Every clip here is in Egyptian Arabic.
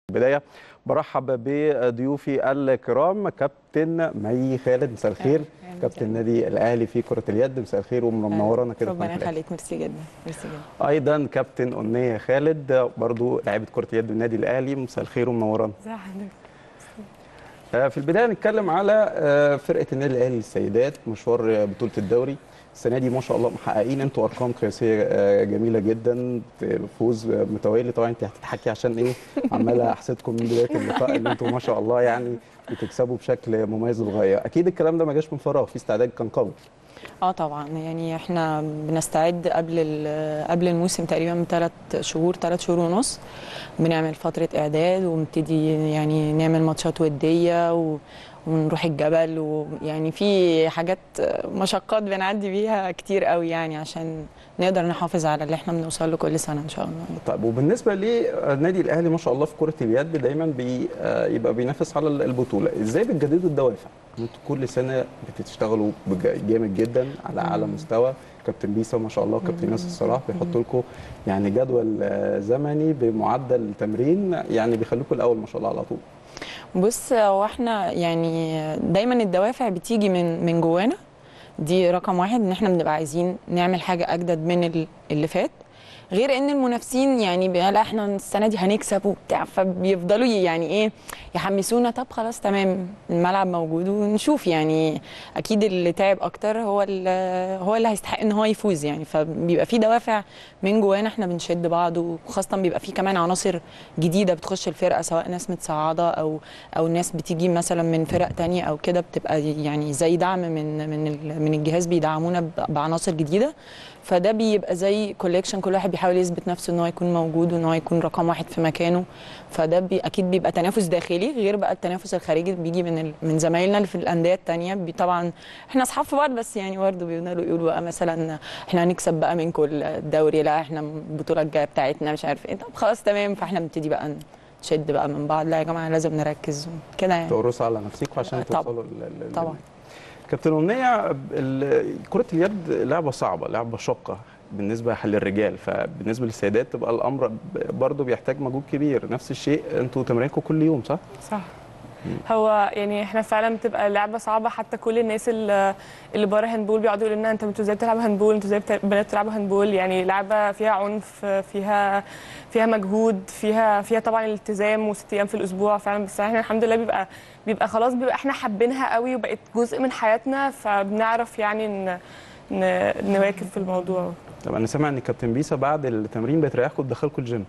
البدايه برحب بضيوفي الكرام كابتن مي خالد مساء الخير أهلاً كابتن وسهلاً. النادي الاهلي في كره اليد مساء الخير ومنورانا كده في ربنا قناة الأهلي. يخليك ميرسي جدا ميرسي جدا ايضا كابتن امنيه خالد برضو لاعيبه كره اليد النادي الاهلي مساء الخير ومنورانا ازي حضرتك آه، في البدايه نتكلم على آه، فرقه النادي الاهلي للسيدات مشوار آه، بطوله الدوري السنه دي ما شاء الله محققين انتوا ارقام قياسيه آه، جميله جدا فوز آه، متوالي طبعا انت هتضحكي عشان ايه عماله احسدكم من بدايه اللقاء ان انتوا ما شاء الله يعني بتكسبوا بشكل مميز للغايه اكيد الكلام ده ما جاش من فراغ في استعداد كان قوي اه طبعا يعني احنا بنستعد قبل ال- قبل الموسم تقريبا بثلاث شهور ثلاث شهور ونص بنعمل فتره اعداد ونبتدي يعني نعمل ماتشات وديه و ونروح الجبل ويعني في حاجات مشقات بنعدي بيها كتير قوي يعني عشان نقدر نحافظ على اللي احنا بنوصل له كل سنه ان شاء الله طيب وبالنسبه للنادي الاهلي ما شاء الله في كره اليد دايما بي آه، يبقى بينافس على البطوله ازاي بتجددوا الدوافع انتوا كل سنه بتشتغلوا بج- جامد جدا على اعلى مستوى كابتن بيسا ما شاء الله كابتن ياسر صلاح بيحطوا لكم يعني جدول آه، زمني بمعدل تمرين يعني بيخليكم الاول ما شاء الله على طول بص هو احنا يعني دايما الدوافع بتيجي من من جوانا دي رقم واحد ان احنا بنبقى عايزين نعمل حاجه اجدد من ال- اللي فات غير ان المنافسين يعني بي- لا احنا السنه دي هنكسب وبتاع فبيفضلوا ي- يعني ايه يحمسونا طب خلاص تمام الملعب موجود ونشوف يعني اكيد اللي تعب اكتر هو ال- هو اللي هيستحق ان هو يفوز يعني فبيبقى في دوافع من جوانا احنا بنشد بعض وخاصه بيبقى في كمان عناصر جديده بتخش الفرقه سواء ناس متصاعده او او ناس بتيجي مثلا من فرق تانية او كده بتبقى يعني زي دعم من من ال- من الجهاز بيدعمونا ب- بعناصر جديده فده بيبقى زي كوليكشن كل واحد بيحاول يثبت نفسه ان هو يكون موجود وان هو يكون رقم واحد في مكانه فده بي اكيد بيبقى تنافس داخلي غير بقى التنافس الخارجي اللي بيجي من ال... من زمايلنا اللي في الانديه التانية بي طبعا احنا اصحاب في بعض بس يعني برضه بيفضلوا يقولوا بقى مثلا احنا هنكسب بقى منكم الدوري لا احنا البطوله الجايه بتاعتنا مش عارف ايه طب خلاص تمام فاحنا بنبتدي بقى نشد بقى من بعض لا يا جماعه لازم نركز كده يعني تقرصوا على نفسكم عشان طبعاً. توصلوا لل- لل- طبعا كابتن أمنية ال- كرة اليد لعبة صعبة لعبة شاقة بالنسبة للرجال فبالنسبة للسيدات تبقى الأمر ب- برضه بيحتاج مجهود كبير نفس الشيء أنتوا تمرينكم كل يوم صح؟ صح هو يعني احنا فعلا بتبقى لعبه صعبه حتى كل الناس اللي اللي بره هاندبول بيقعدوا يقولوا لنا انت انتوا ازاي بتلعبوا هاندبول انتوا ازاي بت- بنات بتلعبوا هاندبول يعني لعبه فيها عنف فيها فيها مجهود فيها فيها طبعا الالتزام وست ايام في الاسبوع فعلا بس احنا الحمد لله بيبقى بيبقى خلاص بيبقى احنا حابينها قوي وبقت جزء من حياتنا فبنعرف يعني ن... ن... نواكب في الموضوع طب أنا سامع إن كابتن بيسا بعد التمرين بتريحكم تدخلكم الجيم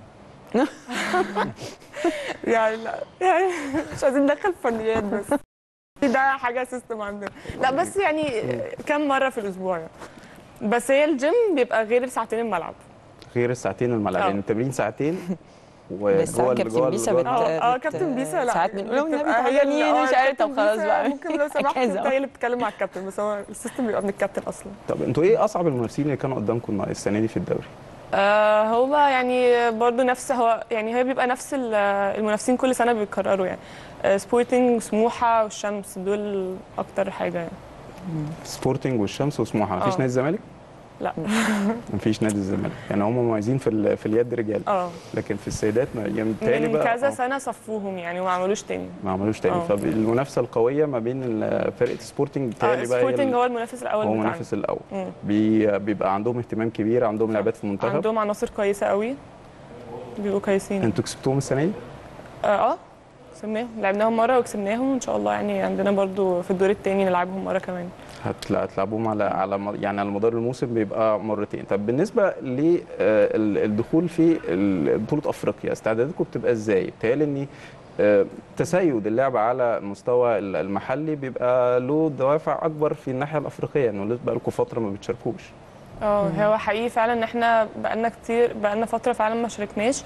يعني لا يعني مش عايزين ندخل فنيات بس ده حاجه سيستم عندنا لا بس يعني كم مره في الاسبوع يعني بس هي الجيم بيبقى غير ساعتين الملعب غير الساعتين الملعب آه. يعني التمرين ساعتين بس وجوه كابتن بيسا جوه بت- اه اه بت- كابتن بيسا لا ساعات بنقول لهم النبي بتبقى هي تعالى اللي- نيجي، آه، مش عارف طب كابتن خلاص بيسا بقى ممكن لو سمحت أجازة. انت هي اللي بتتكلم مع الكابتن بس هو السيستم بيبقى من الكابتن اصلا طب أنتوا إيه أصعب المنافسين اللي كانوا قدامكم السنة دي في الدوري؟ آه هو يعني برضو نفس هو يعني هي بيبقى نفس ال- المنافسين كل سنه بيتكرروا يعني آه سبورتنج وسموحه والشمس دول اكتر حاجه يعني سبورتنج والشمس وسموحة مفيش آه. نادي الزمالك؟ لا مفيش نادي الزمالك يعني هم مميزين في ال- في اليد رجال اه لكن في السيدات ما يعني بيتهيألي من بقى كذا آه. سنه صفوهم يعني وما عملوش تاني ما عملوش تاني آه. فالمنافسه القويه ما بين ال- فرقه سبورتنج اه بتهيألي بقى هي سبورتنج ال- هو المنافس الاول هو بتاعنا المنافس الاول مم. بي بيبقى عندهم اهتمام كبير عندهم لعبات في المنتخب عندهم عناصر كويسه قوي بيبقوا كويسين انتوا كسبتوهم السنه دي اه اه كسبناهم لعبناهم مره وكسبناهم ان شاء الله يعني عندنا برضو في الدور الثاني نلعبهم مره كمان هتلا- هتلعبوهم على على م- يعني على مدار الموسم بيبقى مرتين طب بالنسبه للدخول في ال- بطوله افريقيا استعداداتكم بتبقى ازاي بتهيألي ان آه، تسيد اللعب على المستوى ال- المحلي بيبقى له دوافع اكبر في الناحيه الافريقيه انه لسه بقى لكم فتره ما بتشاركوش اه هو حقيقي فعلا ان احنا بقالنا كتير بقالنا فتره فعلا ما شاركناش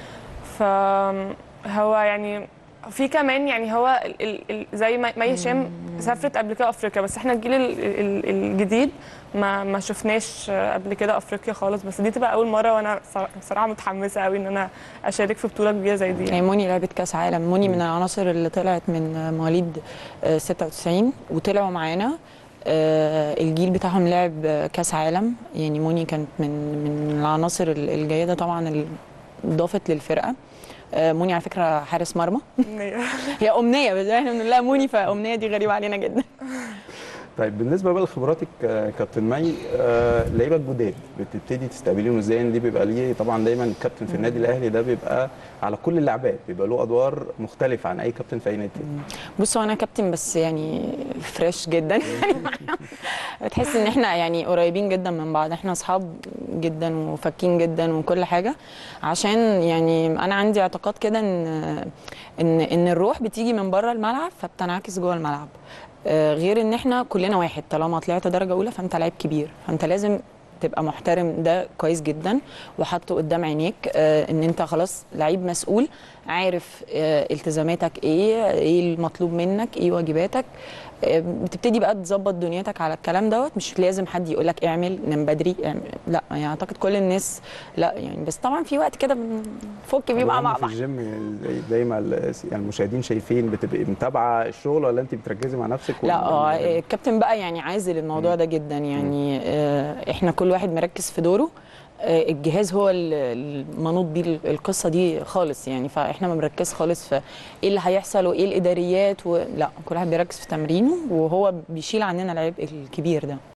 فهو يعني في كمان يعني هو ال ال ال زي ما مي هشام سافرت قبل كده افريقيا بس احنا الجيل ال ال الجديد ما ما شفناش قبل كده افريقيا خالص بس دي تبقى اول مره وانا صرا- بصراحه متحمسه قوي ان انا اشارك في بطوله كبيره زي دي يعني موني لعبت كاس عالم موني من العناصر اللي طلعت من مواليد آه، 96 وطلعوا معانا آه، الجيل بتاعهم لعب آه، كاس عالم يعني موني كانت من من العناصر ال- الجيده طبعا اللي ضافت للفرقه آه، موني على فكره حارس مرمى هي امنيه بس احنا بنقول لها موني فامنيه دي غريبه علينا جدا طيب بالنسبه بقى لخبراتك آه، كابتن مي آه، لعيبه جداد بتبتدي تستقبليهم ازاي إن دي بيبقى ليه طبعا دايما الكابتن في النادي الاهلي ده بيبقى على كل اللعبات بيبقى له ادوار مختلفه عن اي كابتن في اي نادي تاني. بصوا انا كابتن بس يعني فريش جدا بتحس ان احنا يعني قريبين جدا من بعض احنا اصحاب جدا وفاكين جدا وكل حاجه عشان يعني انا عندي اعتقاد كده ان ان ان الروح بتيجي من بره الملعب فبتنعكس جوه الملعب آه، غير ان احنا كلنا واحد طالما طلعت درجه اولى فانت لعيب كبير فانت لازم تبقى محترم ده كويس جدا وحاطه قدام عينيك آه، ان انت خلاص لعيب مسؤول عارف آه، التزاماتك ايه ايه المطلوب منك ايه واجباتك آه، بتبتدي بقى تظبط دنيتك على الكلام دوت مش لازم حد يقول لك اعمل نام بدري اعمل لا يعني اعتقد كل الناس لا يعني بس طبعا في وقت كده بنفك بيه بقى هم مع في بعض الجيم زي- زي ما ال- يعني المشاهدين شايفين بتبقي متابعه الشغل ولا انت بتركزي مع نفسك لا ولا- اه الكابتن بقى يعني عازل الموضوع ده جدا يعني آه، احنا كل واحد مركز في دوره آه، الجهاز هو ال- المنوط بيه القصه دي خالص يعني فاحنا ما بنركز خالص في ايه اللي هيحصل وايه الاداريات و... لا كل واحد بيركز في تمرينه وهو بيشيل عننا العبء الكبير ده